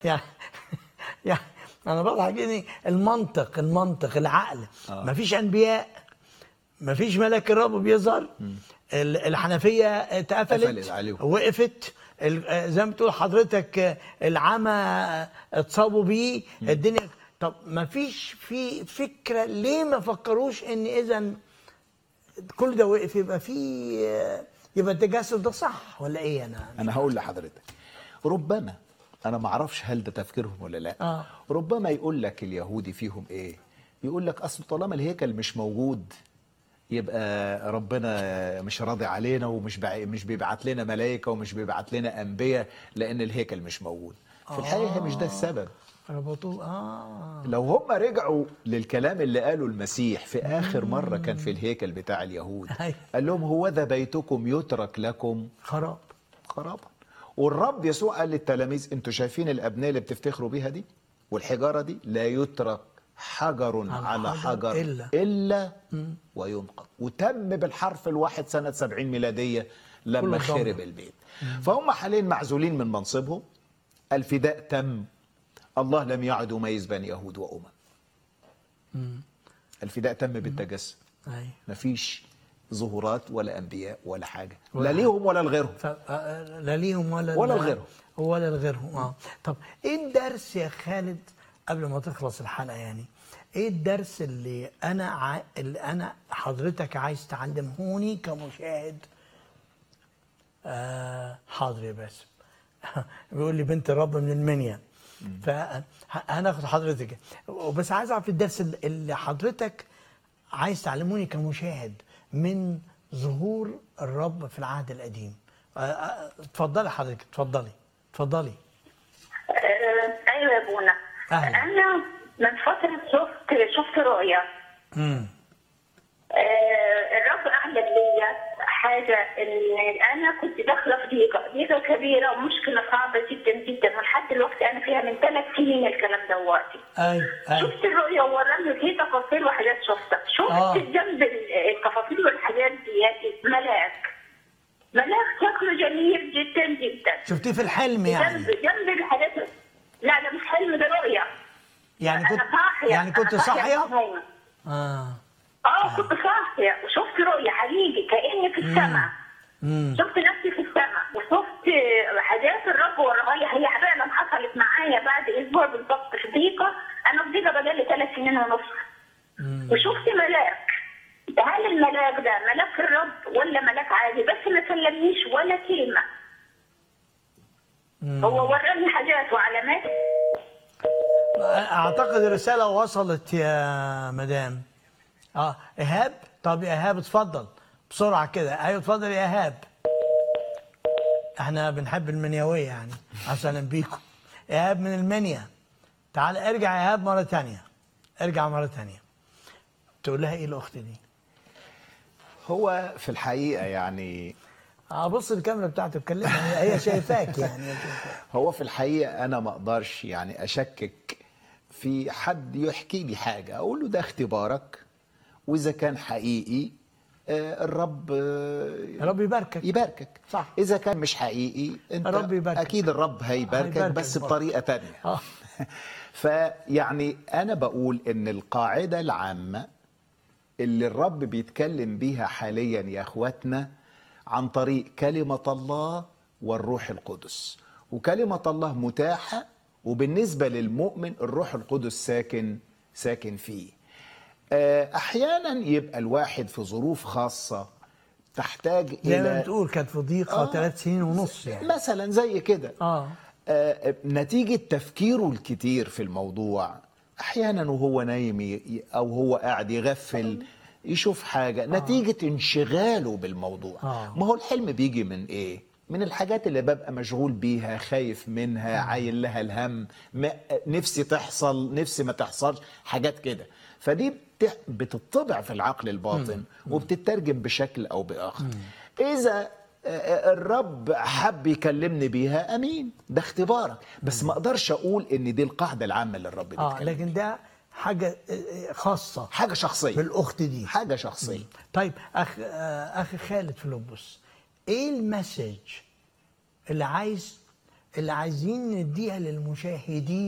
يعني يعني انا بضحك يعني المنطق المنطق العقل آه. مفيش انبياء مفيش ملاك الرب بيظهر ال- الحنفيه اتقفلت قفلت عليهم. وقفت ال- زي ما بتقول حضرتك العمى اتصابوا بيه الدنيا طب مفيش في فكره ليه ما فكروش ان اذا كل ده وقف يبقى في يبقى التجسد ده صح ولا ايه انا انا هقول لحضرتك ربما انا ما اعرفش هل ده تفكيرهم ولا لا آه. ربما يقول لك اليهودي فيهم ايه يقول لك اصل طالما الهيكل مش موجود يبقى ربنا مش راضي علينا ومش بع... مش بيبعت لنا ملائكه ومش بيبعت لنا انبياء لان الهيكل مش موجود في الحقيقه مش ده السبب ربطوه اه لو هم رجعوا للكلام اللي قاله المسيح في آخر مرة كان في الهيكل بتاع اليهود أيوة. قال لهم هو ذا بيتكم يترك لكم خراب خرابا والرب يسوع قال للتلاميذ انتوا شايفين الأبنية اللي بتفتخروا بيها دي والحجارة دي لا يترك حجر على على حجر حجر إلا. إلا وينقض وتم بالحرف الواحد سنة 70 ميلادية لما كله اتدمر. خرب البيت فهم حاليا معزولين من منصبهم الفداء تم الله لم يعد يميز بين يهود وأمم الفداء تم بالتجسد ايوه مفيش ظهورات ولا أنبياء ولا حاجة لا ولا ليهم ولا لغيرهم ف... آه، لا ليهم ولا ولا لغيرهم. ولا لغيرهم اه طب ايه الدرس يا خالد قبل ما تخلص الحلقه يعني ايه الدرس اللي انا ع... اللي انا حضرتك عايز تعلمهوني كمشاهد آه حاضر يا باسم بيقول لي بنت الرب من المنيا فهناخد حضرتك وبس عايز اعرف الدرس اللي- اللي حضرتك عايز تعلموني كمشاهد من ظهور الرب في العهد القديم آه، آه، اتفضلي حضرتك اتفضلي اتفضلي آه، ايوه يا بونا أهلا. انا من فتره شفت شفت رؤيه امم آه، الرب اعلن ليا حاجه ان انا كنت داخله في ضيقه ضيقه كبيره ومشكله صعبه جدا جدا ولحد دلوقتي انا فيها من ثلاث سنين الكلام دواتي ايوه ايوه شفت الرؤيه ووراني في تفاصيل وحاجات شفتها شفت آه. جنب ال- التفاصيل والحاجات دي ملاك ملاك شكله جميل جدا جدا شفتيه في الحلم جنب يعني جنب الحاجات لا ده مش حلم ده رؤيه يعني كنت أنا صاحية يعني كنت أنا صاحيه صاحية اه اه كنت صاحية وشفت رؤية حقيقي كأني في السماء امم شفت نفسي في السماء وشفت حاجات الرب وراها لي هي فعلا حصلت معايا بعد اسبوع بالظبط في ضيقة انا في ضيقة بقالي ثلاث سنين ونص وشفت ملاك هل الملاك ده ملاك الرب ولا ملاك عادي بس ما سلمنيش ولا كلمة هو وراني حاجات وعلامات اعتقد الرساله وصلت يا مدام اه ايهاب طب يا ايهاب اتفضل بسرعه كده ايوه اتفضل يا ايهاب احنا بنحب المنيويه يعني اهلا بيكم ايهاب من المنيا تعال ارجع يا ايهاب مره تانية ارجع مره تانية تقول لها ايه الاخت دي هو في الحقيقة يعني اه بص الكاميرا بتاعته اتكلمها هي شايفاك يعني هو في الحقيقة أنا ما أقدرش يعني أشكك في حد يحكي لي حاجة أقول له ده اختبارك وإذا كان حقيقي آه، الرب آه، رب يباركك يباركك صح. إذا كان مش حقيقي أنت الرب يباركك. أكيد الرب هيباركك هيباركك بس برضه. بطريقة تانية اه فيعني أنا بقول إن القاعدة العامة اللي الرب بيتكلم بيها حاليا يا اخواتنا عن طريق كلمة الله والروح القدس وكلمة الله متاحة وبالنسبة للمؤمن الروح القدس ساكن ساكن فيه آه، أحيانا يبقى الواحد في ظروف خاصة تحتاج زي ما إلى بتقول كانت في ضيقه آه. ثلاث سنين ونص يعني مثلا زي كده اه آه، نتيجة تفكيره الكتير في الموضوع أحيانا وهو نايم ي- ي- أو هو قاعد يغفل يشوف حاجة نتيجة انشغاله بالموضوع آه. ما هو الحلم بيجي من إيه؟ من الحاجات اللي ببقى مشغول بيها خايف منها عايل لها الهم ما نفسي تحصل نفسي ما تحصلش حاجات كده فدي بت- بتطبع في العقل الباطن وبتترجم بشكل أو بآخر إذا آه، الرب حب يكلمني بيها امين ده اختبارك بس ما اقدرش اقول ان دي القاعده العامه اللي الرب اه بيتكلم لكن ده حاجه آه، خاصه حاجه شخصيه في الاخت دي حاجه شخصيه طيب اخ آه، اخي خالد فيلبس ايه المسج اللي عايز اللي عايزين نديها للمشاهدين